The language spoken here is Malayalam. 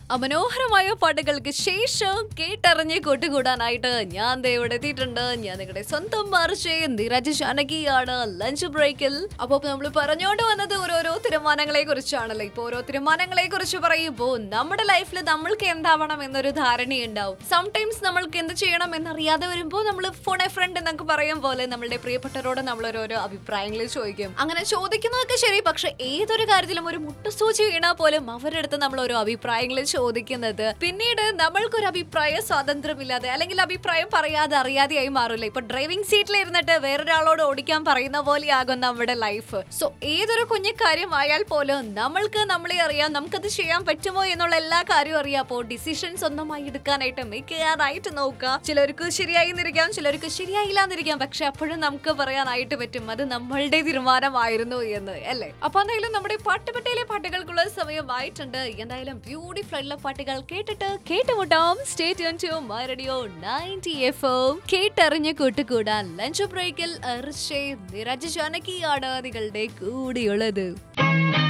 അമനോഹരമായ പാട്ടുകൾക്ക് ശേഷം കേട്ടറിഞ്ഞ് കൂട്ടുകൂടാനായിട്ട് ഞാൻ ദേ ഇവിടെ എത്തിയിട്ടുണ്ട് ഞാൻ നിങ്ങളുടെ സ്വന്തം മാർച്ചേ നിരജ് ജാനകിയാണ് ലഞ്ച് ബ്രേക്കിൽ അപ്പൊ നമ്മൾ പറഞ്ഞുകൊണ്ട് വന്നത് ഓരോരോ തീരുമാനങ്ങളെ കുറിച്ചാണല്ലോ ഇപ്പൊ ഓരോ തീരുമാനങ്ങളെ കുറിച്ച് പറയുമ്പോൾ നമ്മുടെ ലൈഫിൽ നമ്മൾക്ക് എന്താവണം എന്നൊരു ധാരണയുണ്ടാവും സംടൈംസ് നമ്മൾക്ക് എന്ത് ചെയ്യണം എന്നറിയാതെ വരുമ്പോൾ നമ്മൾ ഫോൺ എ ഫ്രണ്ട് എന്നൊക്കെ പറയും പോലെ നമ്മളുടെ പ്രിയപ്പെട്ടവരോട് നമ്മൾ ഓരോരോ അഭിപ്രായങ്ങൾ ചോദിക്കും അങ്ങനെ ചോദിക്കുന്നതൊക്കെ ശരി പക്ഷെ ഏതൊരു കാര്യത്തിലും ഒരു മുട്ടുസൂചി വീണാൽ പോലും അവരുടെ അടുത്ത് നമ്മൾ ഓരോ അഭിപ്രായങ്ങൾ ചോദിക്കുന്നത് പിന്നീട് നമ്മൾക്കൊരു അഭിപ്രായ സ്വാതന്ത്ര്യമില്ലാതെ അല്ലെങ്കിൽ അഭിപ്രായം പറയാതെ അറിയാതെയായി മാറില്ല ഇപ്പൊ ഡ്രൈവിംഗ് സീറ്റിൽ ഇരുന്നിട്ട് വേറൊരാളോട് ഓടിക്കാൻ പറയുന്ന പോലെയാകും നമ്മുടെ ലൈഫ് സോ ഏതൊരു കുഞ്ഞു കാര്യമായാൽ പോലും നമ്മൾക്ക് നമ്മളെ അറിയാം നമുക്കത് ചെയ്യാൻ പറ്റുമോ എന്നുള്ള എല്ലാ കാര്യവും അറിയാം അപ്പോൾ ഡിസിഷൻ സ്വന്തമായി എടുക്കാനായിട്ട് മേക്ക് ചെയ്യാനായിട്ട് നോക്കുക ചിലർക്ക് ശരിയായി എന്നിരിക്കാം ചിലർക്ക് ശരിയായില്ല എന്നിരിക്കാം പക്ഷെ അപ്പോഴും നമുക്ക് പറയാനായിട്ട് പറ്റും അത് നമ്മളുടെ തീരുമാനമായിരുന്നു എന്ന് അല്ലേ അപ്പൊ എന്തായാലും നമ്മുടെ പാട്ടുപെട്ടയിലെ പാട്ടുകൾക്കുള്ള സമയമായിട്ടുണ്ട് എന്തായാലും ബ്യൂട്ടിഫുൾ ആയിട്ടുള്ള പാട്ടുകൾ കേട്ടിട്ട് കേട്ടുമുട്ടാം stay tune to my radio 90 F കേട്ടറിഞ്ഞ് കൂട്ടുകൂടാൻ ലഞ്ച് ബ്രേക്കിൽ നിരജ് ജാനകിയാണ് നിങ്ങളുടെ കൂടിയുള്ളത്